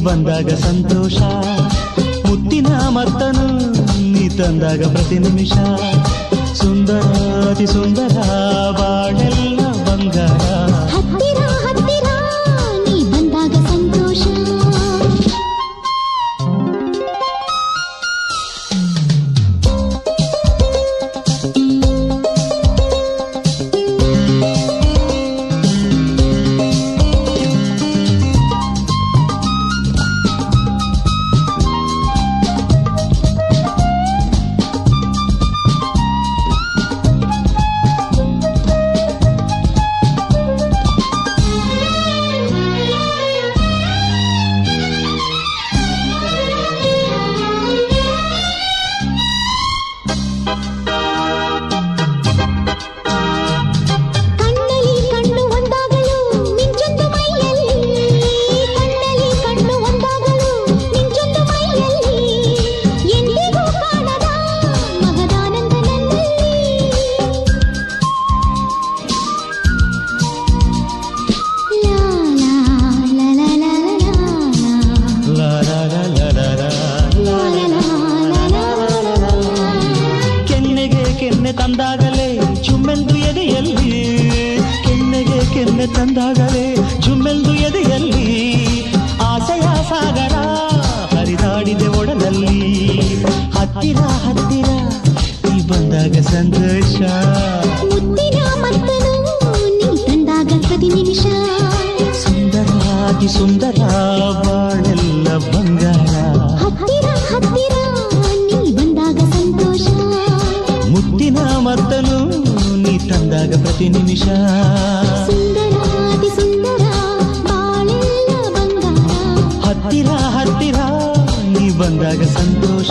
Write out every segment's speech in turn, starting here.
ಬಂದಾಗ ಸಂತೋಷ ಮುತ್ತಿನ ಮತ್ತನು ನೀ ತಂದಾಗ ಪ್ರತಿ ನಿಮಿಷ ಸುಂದರ ಅತಿ ಸುಂದರ ಬಾಳೆಲ್ಲ ಬಂಗಾರ ಹತ್ತಿರ ಹತ್ತಿರ ನೀ ಬಂದಾಗ ಸಂತೋಷ ಕಣ್ಣಲ್ಲಿ ಕಣ್ಣು ಒಂದಾಗಲು ಮಿಂಚೊಂದು ಮೈಯಲ್ಲಿ ಕಣ್ಣಲ್ಲಿ ಕಣ್ಣು ಒಂದಾಗಲು ಮಿಂಚೊಂದು ಮೈಯಲ್ಲಿ ಎಂದಿಗೂ ಕಾಣದ ಮಗದಾನಂದ ನನ್ನಲ್ಲಿ ಲಾ ಲಾ ಲಾ ಲಾ ಲಾ ಲಾ ಲಾ ಲಾ ಲಾ ಲಾ ಲಾ ಲಾ. ಲಾ ಲಾ ಲಾ ಲಾ ಲಾ ಲಾ. ಕೆನ್ನೆಗೆ ಕೆನ್ನೆ ತಂದಾಗಲೇ ಚುಮ್ಮೆಂದು ಎದೆಯಲ್ಲಿ ಕೆನ್ನೆಗೆ ಕೆನ್ನೆ ತಂದಾಗಲೇ ಚುಮ್ಮೆಂದು ಎದೆಯಲ್ಲಿ ಆಸೆಯ ಸಾಗರ ಹರಿದಾಡಿದೆ ಒಡಲಲ್ಲಿ ಹತ್ತಿರ ಹತ್ತಿರ ಈ ಬಂದಾಗ ಸಂತೋಷ ಮುತ್ತಿನ ಮತ್ತನು ನೀ ತಂದಾಗ ಪ್ರತಿ ನಿಮಿಷ ಸುಂದರ ಅತಿ ಸುಂದರ ಬಾಳೆಲ್ಲ ಬಂಗಾರ ಹತ್ತಿರ ಹತ್ತಿರ ನೀ ಬಂದಾಗ ಸಂತೋಷ ಮುತ್ತಿನ ಮತ್ತನು ನೀ ತಂದಾಗ ಪ್ರತಿ ನಿಮಿಷ ಸುಂದರ ಅತಿ ಸುಂದರ ಬಾಳೆಲ್ಲ ಬಂಗಾರ ಹತ್ತಿರ ಹತ್ತಿರ ನೀ ಬಂದಾಗ ಸಂತೋಷ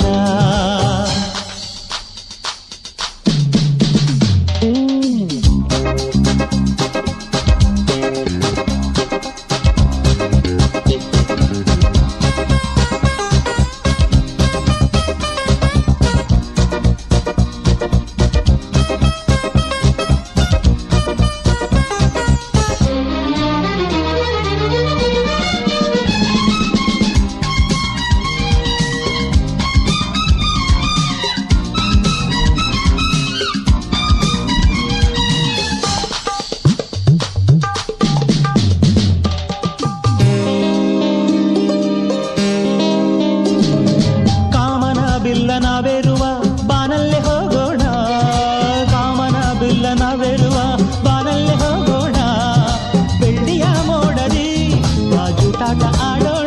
ಕಾಮನ ಬಿಲ್ಲ ನಾವೇರುವ ಬಾನಲ್ಲೇ ಹೋಗೋಣ ಕಾಮನ ಬಿಲ್ಲ ನಾವೇರುವ ಬಾನಲ್ಲೇ ಹೋಗೋಣ ಬೆಳ್ಳಿಯ ಮೋಡದಿ ಬಾಜೂಟಾಟ ಆಡೋಣ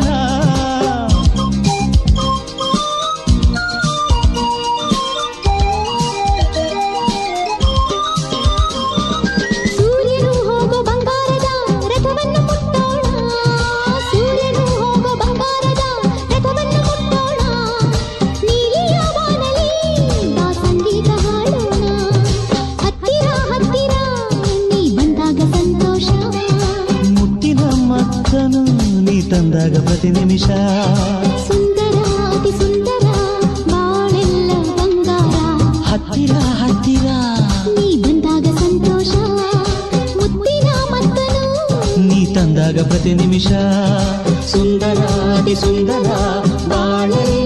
ಸೂರ್ಯನು ಹೋಗೋ ಬಂಗಾರದ ರಥವನ್ನು ಮುಟ್ಟೋಣ ಸೂರ್ಯನು ಹೋಗೋ ಬಂಗಾರದ ರಥವನ್ನು ಮುಟ್ಟೋಣ ನೀಲಿಯ ಬಾನಲಿ ಬಾ ಸಂಗೀತ ಹಾಡೋಣ ಹತ್ತಿರ ಹತ್ತಿರ ನೀ ಬಂದಾಗ ಸಂತೋಷ ಮುತ್ತಿನ ಮತ್ತನು ನೀ ತಂದಾಗ ಪ್ರತಿ ನಿಮಿಷ ಸುಂದರ ಅತಿ ಸುಂದರ ಬಾಳೆಲ್ಲ ಬಂಗಾರ ಹತ್ತಿರ ಹತ್ತಿರ ನೀ ಬಂದಾಗ ಸಂತೋಷ ಮುತ್ತಿನ ಮತ್ತನು ನೀ ತಂದಾಗ ಪ್ರತಿ ನಿಮಿಷ ಸುಂದರ ಅತಿ ಸುಂದರ ಬಾಳೆಲ್ಲ